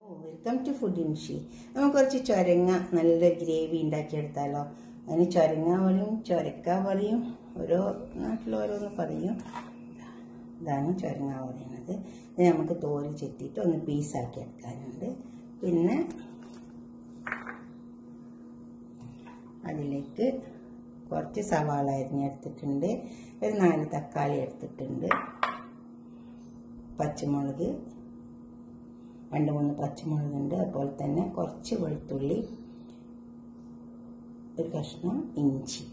welcome to food ഇൻഷി നമുക്ക് കുറച്ച് ചൊരങ്ങ നല്ല ഗ്രേവി ഉണ്ടാക്കിയെടുത്താലോ അതിന് ചൊരങ്ങ പറയും ചൊരക്ക പറയും ഓരോ നാട്ടിൽ ഓരോന്ന് പറയും ഇതാണ് ചൊരങ്ങ പറയുന്നത് ഇത് നമുക്ക് തോല് ചെത്തിയിട്ട് ഒന്ന് പീസാക്കി എടുക്കാനുണ്ട് പിന്നെ അതിലേക്ക് കുറച്ച് സവാള അരിഞ്ഞെടുത്തിട്ടുണ്ട് ഒരു നാല് തക്കാളി എടുത്തിട്ടുണ്ട് പച്ചമുളക് രണ്ട് മൂന്ന് പച്ചമുളകുണ്ട് അതുപോലെ തന്നെ കുറച്ച് വെളുത്തുള്ളി ഒരു കഷ്ണം ഇഞ്ചി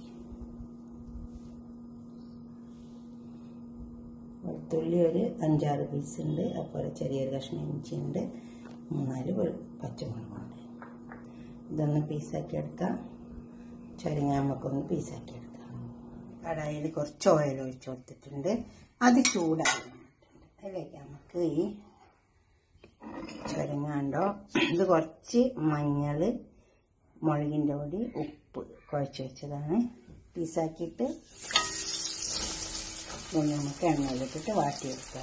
വെളുത്തുള്ളി ഒരു അഞ്ചാറ് പീസ് ഉണ്ട് അതുപോലെ ചെറിയൊരു കഷ്ണം ഇഞ്ചി ഉണ്ട് മൂന്നാല് വെളു പച്ചമുളകുണ്ട് ഇതൊന്ന് പീസാക്കി എടുക്കാം ചരിങ്ങ നമുക്കൊന്ന് പീസാക്കി എടുക്കാം കടായിൽ കുറച്ച് ഓയിൽ ഒഴിച്ച് കൊടുത്തിട്ടുണ്ട് അത് ചൂടാകുന്നുണ്ട് അതിലേക്ക് നമുക്ക് ഈ ചുരങ്ങാണ്ടോ ഇത് കുറച്ച് മഞ്ഞൾ മുളകിൻ്റെ പൊടി ഉപ്പ് കുഴച്ച് വെച്ചതാണ് പീസാക്കിയിട്ട് ഇതൊന്ന് നമുക്ക് എണ്ണയിലിട്ടിട്ട് വാട്ടിയെടുക്കാം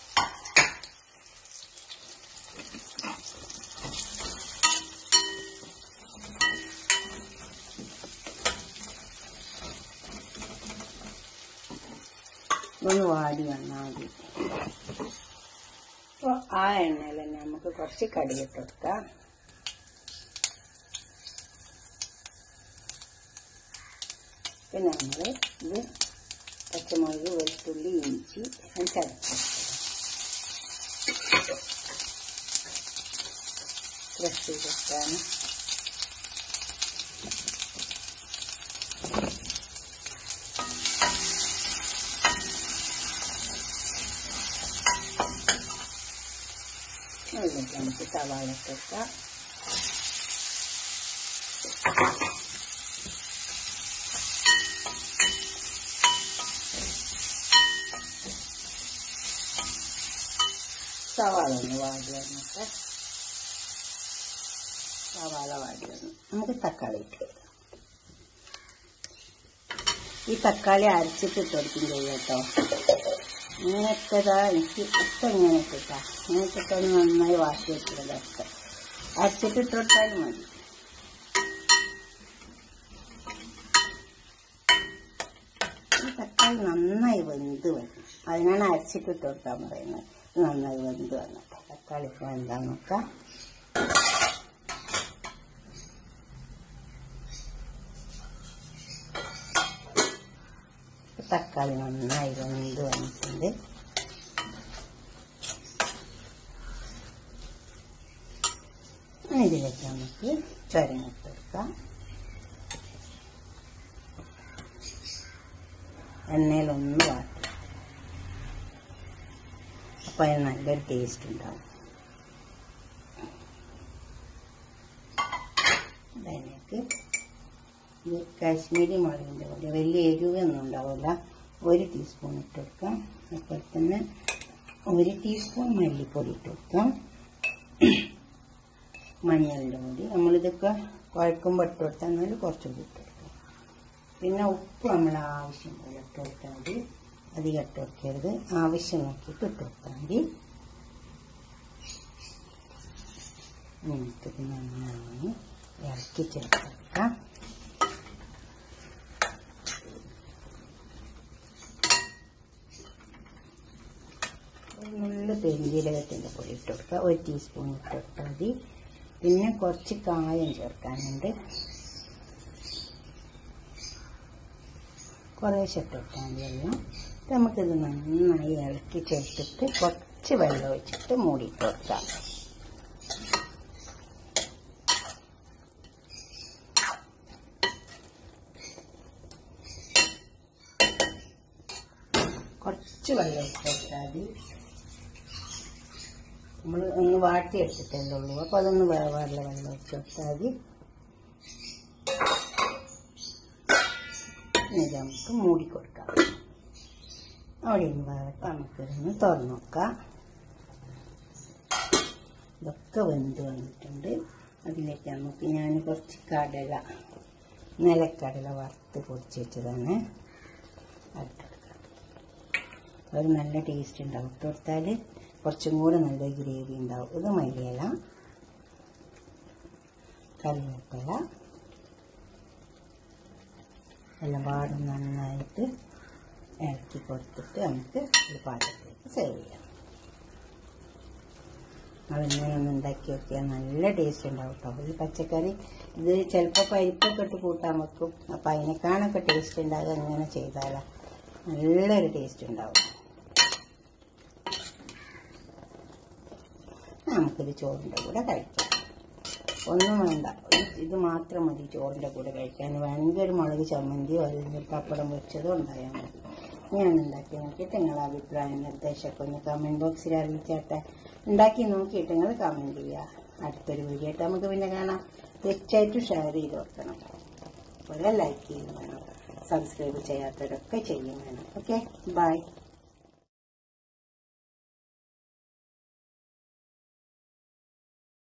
ഒന്ന് വാടി വന്നാൽ മതി അപ്പോൾ ആ എണ്ണയിൽ തന്നെ നമുക്ക് കുറച്ച് കടുകിട്ട് കൊടുക്കാം പിന്നെ നമ്മൾ ഇത് പച്ചമുളക് വെളുത്തുള്ളി ഇഞ്ചി ചതച്ച് ക്രഷ് ചെയ്തെടുത്താണ് അതിലേക്ക് നമുക്ക് സവാള ഇട്ടേക്കാം സവാള ഒന്ന് വാടി വന്നിട്ട് സവാള വാടി വന്നു നമുക്ക് തക്കാളി ഇട്ട് കൊടുക്കാം ഈ തക്കാളി അരച്ചിട്ട് ഇട്ട് കൊടുക്കും ചെയ്യും കേട്ടോ ഇങ്ങനത്തേതാ എനിക്ക് ഇപ്പം ഇങ്ങനെ ഇട്ടിട്ടാ ഇങ്ങനത്തെ നന്നായി വാട്ടി വെച്ചിട്ടതൊക്കെ അരച്ചിട്ട് ഇട്ട് കൊടുത്താലും മതി ഈ തക്കാളി നന്നായി വെന്ത് വരും അതിനാണ് അരച്ചിട്ട് ഇട്ട് കൊടുക്കാൻ പറയുന്നത് ഇത് നന്നായി വെന്ത് വന്നിട്ട് തക്കാളി ഇപ്പം എന്താന്ന് നോക്കാം തക്കാളി നന്നായി വെന്ത് വന്നിട്ടുണ്ട് ഇതിലേക്ക് നമുക്ക് ചുരങ്ങിട്ട് കൊടുക്കാം എണ്ണയിലൊന്ന് വാട്ടി അപ്പം അതിന് നല്ലൊരു ടേസ്റ്റ് ഉണ്ടാവും അതിലേക്ക് ഈ കാശ്മീരി മുളകിൻ്റെ പൊടി വലിയ എരിവൊന്നും ഉണ്ടാവില്ല ഒരു ടീസ്പൂൺ ഇട്ട് കൊടുക്കാം അതുപോലെ തന്നെ ഒരു ടീസ്പൂൺ മല്ലിപ്പൊടി ഇട്ട് കൊടുക്കാം മഞ്ഞളിൻ്റെ പൊടി നമ്മളിതൊക്കെ കുഴക്കുമ്പോൾ ഇട്ട് കൊടുത്താൽ എന്നാൽ കുറച്ചുകൂടി ഇട്ട് കൊടുക്കാം പിന്നെ ഉപ്പ് നമ്മൾ ആവശ്യം പോലെ ഇട്ട് കൊടുത്താൽ മതി അധികം ഇട്ട് കൊടുക്കരുത് ആവശ്യം നോക്കിയിട്ട് ഇട്ട് കൊടുത്താൽ മതി നമുക്കിത് നന്നായി ഇറക്കി ചേർക്കാം നല്ല പെരുംജീരകത്തിൻ്റെ പൊടി ഇട്ട് കൊടുക്കുക ഒരു ടീസ്പൂൺ ഇട്ട് കൊടുത്താൽ മതി പിന്നെ കുറച്ച് കായം ചേർക്കാനുണ്ട് കുറേശ്ശെ ഇട്ട് കൊടുത്താൽ മതി വെള്ളം നമുക്കിത് നന്നായി ഇളക്കി ചേർത്തിട്ട് കുറച്ച് വെള്ളം ഒഴിച്ചിട്ട് മൂടിയിട്ട് കൊടുക്കാം കുറച്ച് വെള്ളം ഒഴിച്ച് കൊടുത്താൽ മതി നമ്മൾ ഒന്ന് വാട്ടിയെടുത്തിട്ടല്ലേ ഉള്ളൂ അപ്പോൾ അതൊന്ന് വേവാറുള്ള വെള്ളം ഒഴിച്ച് കൊടുത്താൽ മതി ഇത് നമുക്ക് മൂടിക്കൊടുക്കാം അവിടെ നിന്ന് വേവട്ടെ നമുക്കിതൊന്ന് തുറന്ന് നോക്കാം ഇതൊക്കെ വെന്ത് വന്നിട്ടുണ്ട് അതിലേക്ക് നമുക്ക് ഞാൻ കുറച്ച് കടല നിലക്കടല വറുത്ത് പൊടിച്ച് വെച്ചതാണ് അതിട്ടെടുക്കാം ഒരു നല്ല ടേസ്റ്റ് ഉണ്ടാവും ഇട്ട് കൊടുത്താൽ കുറച്ചും കൂടെ നല്ല ഗ്രേവി ഉണ്ടാവും ഇത് മല്ലിയില കറിവേപ്പില എല്ലാം പാടും നന്നായിട്ട് ഇളക്കി കൊടുത്തിട്ട് നമുക്ക് ഒരു പാത്രത്തിലേക്ക് സെർവ് ചെയ്യാം അതിങ്ങനെ ഒന്ന് ഉണ്ടാക്കി നോക്കിയാൽ നല്ല ടേസ്റ്റ് ഉണ്ടാവും കേട്ടോ ഈ പച്ചക്കറി ഇത് ചിലപ്പോൾ പരിപ്പൊക്കെ ഇട്ട് കൂട്ടാൻ വെക്കും അപ്പം അതിനേക്കാണൊക്കെ ടേസ്റ്റ് ഉണ്ടാകുക ഇങ്ങനെ ചെയ്താലാ നല്ലൊരു ടേസ്റ്റ് ഉണ്ടാവും നമുക്കിത് ചോറിൻ്റെ കൂടെ കഴിക്കാം ഒന്നും വേണ്ട ഇത് ഇത് മാത്രം മതി ചോറിൻ്റെ കൂടെ കഴിക്കാൻ വേണമെങ്കിൽ ഒരു മുളക് ചമ്മന്തിയോ അല്ലെങ്കിൽ പപ്പടം വെച്ചതോ ഉണ്ടായാൽ മതി ഞാൻ ഉണ്ടാക്കി നോക്കിയിട്ട് നിങ്ങളുടെ അഭിപ്രായം നിർദ്ദേശമൊക്കെ ഒന്ന് കമൻറ്റ് ബോക്സിൽ അറിയിച്ചാട്ടെ ഉണ്ടാക്കി നോക്കിയിട്ട് നിങ്ങൾ കമൻറ്റ് ചെയ്യുക അടുത്തൊരു വീഡിയോ ആയിട്ട് നമുക്ക് പിന്നെ കാണാം തീർച്ചയായിട്ടും ഷെയർ ചെയ്ത് വെക്കണം അതുപോലെ ലൈക്ക് ചെയ്യും വേണം സബ്സ്ക്രൈബ് ചെയ്യാത്തവരൊക്കെ ചെയ്യും വേണം ഓക്കെ ബൈ